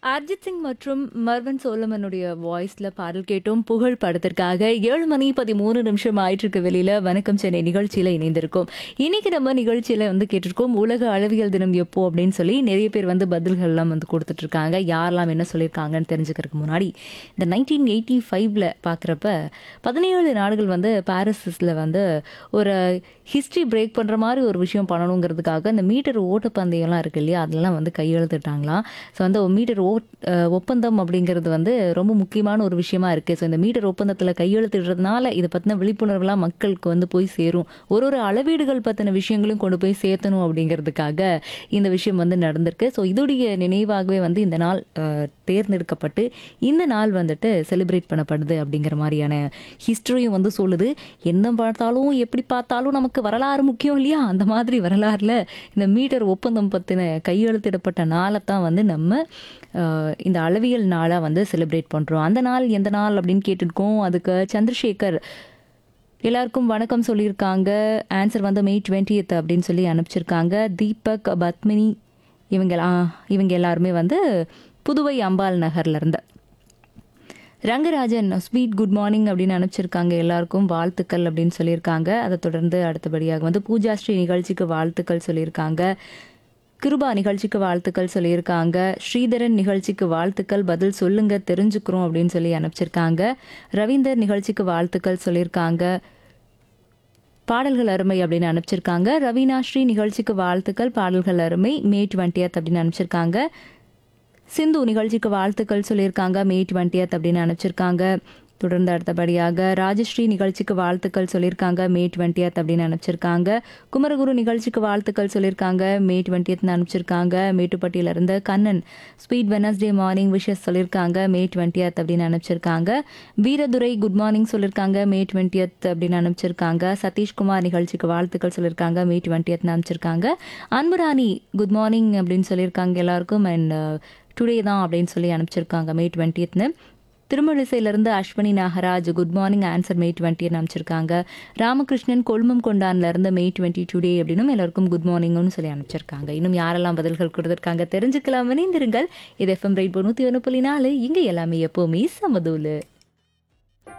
அர்ஜித் சிங் மற்றும் மர்வன் சோலமனுடைய வாய்ஸ்ல பாடல் கேட்டோம் புகழ் படத்திற்காக ஏழு மணி பதிமூணு நிமிஷம் ஆயிட்டு இருக்க வெளியில வணக்கம் சென்னை நிகழ்ச்சியில இணைந்திருக்கோம் இன்னைக்கு நம்ம நிகழ்ச்சியில வந்து கேட்டிருக்கோம் உலக அளவியல் தினம் எப்போ அப்படின்னு சொல்லி நிறைய பேர் வந்து பதில்கள் எல்லாம் வந்து கொடுத்துட்டு இருக்காங்க யாரெல்லாம் என்ன சொல்லியிருக்காங்கன்னு தெரிஞ்சுக்கிறதுக்கு முன்னாடி இந்த நைன்டீன் எயிட்டி ஃபைவ்ல பார்க்குறப்ப பதினேழு நாடுகள் வந்து பாரிஸில் வந்து ஒரு ஹிஸ்ட்ரி பிரேக் பண்ணுற மாதிரி ஒரு விஷயம் பண்ணணுங்கிறதுக்காக இந்த மீட்டர் ஓட்டப்பந்தயம்லாம் இருக்கு இல்லையா அதெல்லாம் வந்து கையெழுத்துட்டாங்களாம் ஸோ வந்து மீட்டர் ஓ அஹ் ஒப்பந்தம் அப்படிங்கிறது வந்து ரொம்ப முக்கியமான ஒரு விஷயமா இருக்குது ஸோ இந்த மீட்டர் ஒப்பந்தத்தில் கையெழுத்திடுறதுனால இதை பற்றின விழிப்புணர்வுலாம் மக்களுக்கு வந்து போய் சேரும் ஒரு ஒரு அளவீடுகள் பற்றின விஷயங்களும் கொண்டு போய் சேர்த்தணும் அப்படிங்கிறதுக்காக இந்த விஷயம் வந்து நடந்திருக்கு ஸோ இதோடைய நினைவாகவே வந்து இந்த நாள் அஹ், தேர்ந்தெடுக்கப்பட்டு இந்த நாள் வந்துட்டு செலிப்ரேட் பண்ணப்படுது அப்படிங்கிற மாதிரியான ஹிஸ்டரியும் வந்து சொல்லுது என்ன பார்த்தாலும் எப்படி பார்த்தாலும் நமக்கு வரலாறு முக்கியம் இல்லையா அந்த மாதிரி வரலாறுல இந்த மீட்டர் ஒப்பந்தம் பற்றின கையெழுத்திடப்பட்ட நாளை தான் வந்து நம்ம அஹ், இந்த அளவியல் நாளாக வந்து செலிப்ரேட் பண்ணுறோம் அந்த நாள் எந்த நாள் அப்படின்னு கேட்டிருக்கோம் அதுக்கு சந்திரசேகர் எல்லாருக்கும் வணக்கம் சொல்லியிருக்காங்க ஆன்சர் வந்து மே டுவெண்ட்டியத் அப்படின்னு சொல்லி அனுப்பிச்சிருக்காங்க தீபக் பத்மினி இவங்க எல்லாம்- இவங்க எல்லாருமே வந்து புதுவை அம்பாள் நகர்ல இருந்து ரங்கராஜன் ஸ்வீட் குட் மார்னிங் அப்படின்னு அனுப்பிச்சிருக்காங்க எல்லாருக்கும் வாழ்த்துக்கள் அப்படின்னு சொல்லியிருக்காங்க அதை தொடர்ந்து அடுத்தபடியாக வந்து பூஜா ஸ்ரீ நிகழ்ச்சிக்கு வாழ்த்துக்கள் சொல்லியிருக்காங்க கிருபா நிகழ்ச்சிக்கு வாழ்த்துக்கள் சொல்லியிருக்காங்க ஸ்ரீதரன் நிகழ்ச்சிக்கு வாழ்த்துக்கள் பதில் சொல்லுங்க தெரிஞ்சுக்கிறோம் அப்படின்னு சொல்லி அனுப்பிச்சிருக்காங்க ரவீந்தர் நிகழ்ச்சிக்கு வாழ்த்துக்கள் சொல்லியிருக்காங்க பாடல்கள் அருமை அப்படின்னு அனுப்பிச்சிருக்காங்க ரவீனா ஸ்ரீ நிகழ்ச்சிக்கு வாழ்த்துக்கள் பாடல்கள் அருமை மே டுவெண்ட்டியத் அப்படின்னு அனுப்பிச்சிருக்காங்க சிந்து நிகழ்ச்சிக்கு வாழ்த்துக்கள் சொல்லியிருக்காங்க மே டுவெண்ட்டியத் அப்படின்னு அனுப்பிச்சிருக்காங்க தொடர்ந்து அடுத்தபடியாக ராஜஸ்ரீ நிகழ்ச்சிக்கு வாழ்த்துக்கள் சொல்லியிருக்காங்க மே டுவெண்ட்டியத் அப்படின்னு அனுப்பிச்சிருக்காங்க குமரகுரு நிகழ்ச்சிக்கு வாழ்த்துக்கள் சொல்லியிருக்காங்க மே டுவெண்ட்டியத்னு அனுப்பிச்சிருக்காங்க மேட்டுப்பட்டியில இருந்து Kannan sweet Wednesday morning wishes சொல்லியிருக்காங்க மே டுவெண்ட்டியத் அப்படின்னு அனுப்பிச்சிருக்காங்க வீரதுரை குட் மார்னிங் சொல்லியிருக்காங்க மே டுவெண்ட்டியத் அப்படின்னு அனுப்பிச்சிருக்காங்க சதீஷ்குமார் நிகழ்ச்சிக்கு வாழ்த்துக்கள் சொல்லியிருக்காங்க மே டுவெண்ட்டியத்னு அனுப்பிச்சிருக்காங்க அன்புராணி குட் மார்னிங் அப்படின்னு சொல்லியிருக்காங்க எல்லாருக்கும் அண்ட் டுடே தான் அப்படின்னு சொல்லி அனுப்பிச்சிருக்காங்க மே டுவெண்ட்டியத்னு திருமழிசையிலிருந்து Ashwini Nagaraj good morning answer May twenty அனுப்பிச்சிருக்காங்க ராமகிருஷ்ணன் கொழுமம் கொண்டான்ல இருந்து மே டுவெண்ட்டி டுடே அப்படின்னும் எல்லாருக்கும் குட் மார்னிங்னு சொல்லி அனுப்பிச்சிருக்காங்க இன்னும் யாரெல்லாம் பதில்கள் கொடுத்துருக்காங்க தெரிஞ்சுக்கலாம் இணைந்திருங்கள் இது எஃப்எம் ரைட் நூற்றி ஒன்று புள்ளி நாலு இங்கே எல்லாமே எப்போவுமே சமதூலு